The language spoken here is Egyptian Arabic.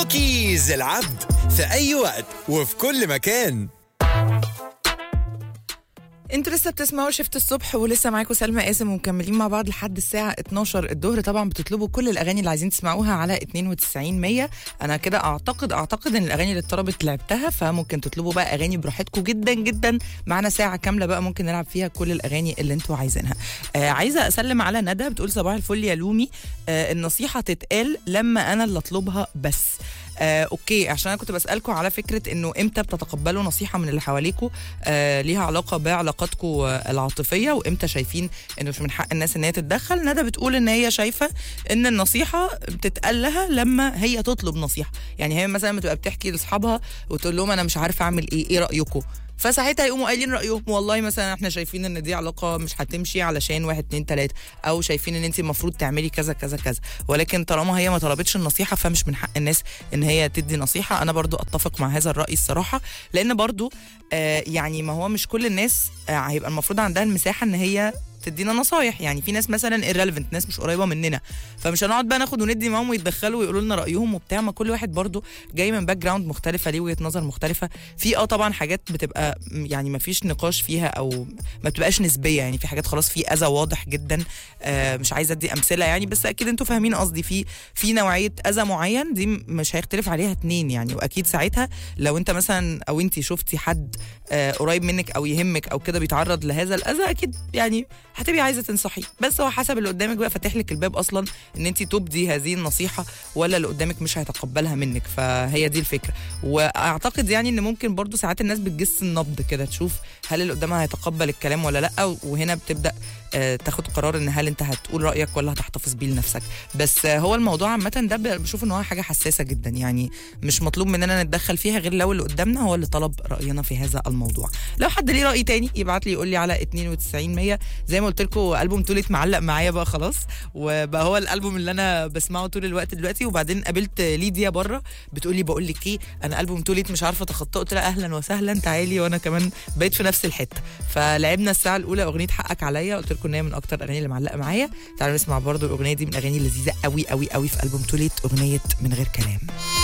كوكيز العبد في أي وقت وفي كل مكان انتوا لسه بتسمعوا شفت الصبح ولسه معاكم سلمى قاسم ومكملين مع بعض لحد الساعة 12 الظهر طبعا بتطلبوا كل الأغاني اللي عايزين تسمعوها على 92 100 أنا كده أعتقد أعتقد إن الأغاني اللي اتطلبت لعبتها فممكن تطلبوا بقى أغاني براحتكم جدا جدا معانا ساعة كاملة بقى ممكن نلعب فيها كل الأغاني اللي انتوا عايزينها آه عايزة أسلم على ندى بتقول صباح الفل يا لومي آه النصيحة تتقال لما أنا اللي أطلبها بس آه، اوكي عشان انا كنت بسالكم على فكره انه امتى بتتقبلوا نصيحه من اللي حواليكم آه ليها علاقه بعلاقاتكم آه، العاطفيه وامتى شايفين انه مش من حق الناس ان هي تتدخل ندى بتقول ان هي شايفه ان النصيحه بتتقال لها لما هي تطلب نصيحه يعني هي مثلا بتبقى بتحكي لاصحابها وتقول لهم انا مش عارفه اعمل ايه ايه رايكم فساعتها يقوموا قايلين رايهم والله مثلا احنا شايفين ان دي علاقه مش هتمشي علشان واحد اتنين تلاته او شايفين ان انت المفروض تعملي كذا كذا كذا ولكن طالما هي ما طلبتش النصيحه فمش من حق الناس ان هي تدي نصيحه انا برضو اتفق مع هذا الراي الصراحه لان برضو آه يعني ما هو مش كل الناس آه هيبقى المفروض عندها المساحه ان هي تدينا نصايح يعني في ناس مثلا irrelevant ناس مش قريبه مننا فمش هنقعد بقى ناخد وندي معاهم ويتدخلوا ويقولوا لنا رايهم وبتاع ما كل واحد برضو جاي من باك جراوند مختلفه ليه وجهه نظر مختلفه في اه طبعا حاجات بتبقى م- يعني ما فيش نقاش فيها او ما بتبقاش نسبيه يعني في حاجات خلاص في اذى واضح جدا آه مش عايزه ادي امثله يعني بس اكيد انتوا فاهمين قصدي في في نوعيه اذى معين دي م- مش هيختلف عليها اتنين يعني واكيد ساعتها لو انت مثلا او انت شفتي حد آه قريب منك او يهمك او كده بيتعرض لهذا الاذى اكيد يعني هتبقي عايزه تنصحيه بس هو حسب اللي قدامك بقى فاتح لك الباب اصلا ان انت تبدي هذه النصيحه ولا اللي قدامك مش هيتقبلها منك فهي دي الفكره واعتقد يعني ان ممكن برضو ساعات الناس بتجس النبض كده تشوف هل اللي قدامها هيتقبل الكلام ولا لا وهنا بتبدا آه، تاخد قرار ان هل انت هتقول رايك ولا هتحتفظ بيه لنفسك بس آه، هو الموضوع عامه ده ب- بشوف ان هو حاجه حساسه جدا يعني مش مطلوب مننا نتدخل فيها غير لو اللي قدامنا هو اللي طلب راينا في هذا الموضوع لو حد ليه راي تاني يبعت لي يقول لي على 92 100 زي ما قلت لكم البوم توليت معلق معايا بقى خلاص وبقى هو الالبوم اللي انا بسمعه طول الوقت دلوقتي وبعدين قابلت ليديا بره بتقول لي بقول لك ايه انا البوم توليت مش عارفه اتخطاه قلت لها اهلا وسهلا تعالي وانا كمان بقيت في نفس الحته فلعبنا الساعه الاولى اغنيه حقك عليا قلت لكم ان هي من اكتر الاغاني اللي معلقه معايا تعالوا نسمع برضو الاغنيه دي من الاغاني اللذيذه قوي قوي قوي في البوم توليت اغنيه من غير كلام